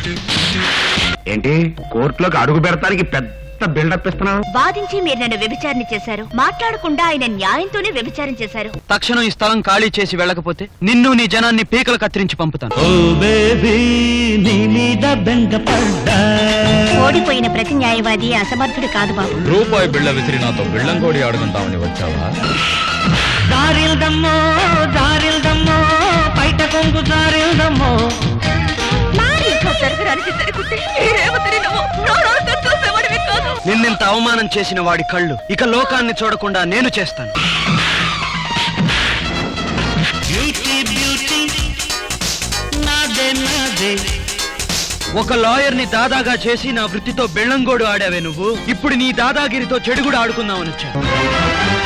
ఏంటి కోర్టులోకి అడుగు పెడతానికి పెద్ద బిల్డప్ ఇస్తున్నావు వాదించి మీరు నన్ను వ్యభిచారణ చేశారు మాట్లాడకుండా ఆయన న్యాయంతోనే వ్యభిచారం చేశారు తక్షణం ఈ స్థలం ఖాళీ చేసి వెళ్ళకపోతే నిన్ను నీ జనాన్ని పీకలు కత్తిరించి పంపుతాను ఓ బేబీ నీ మీద బెంగపడ్డా ఓడిపోయిన ప్రతి న్యాయవాది అసమర్థుడు కాదు బాబు రూపాయి బిళ్ళ విసిరి నాతో బిళ్ళంకోడి ఆడుకుంటామని వచ్చావా దారిల్దమ్మో దారిల్దమ్మో బయట కొంగు దారిల్దమ్మో జరగడానికి సరికుంటే మీరేమో చూసేవాడివి కాదు నిన్నింత అవమానం చేసిన వాడి కళ్ళు ఇక లోకాన్ని చూడకుండా నేను చేస్తాను బ్యూటీ బ్యూటీ నాదే నాదే ఒక లాయర్ ని దాదాగా చేసి నా వృత్తితో బెళ్ళంగోడు ఆడావే నువ్వు ఇప్పుడు నీ దాదాగిరితో చెడు కూడా ఆడుకుందామని వచ్చాను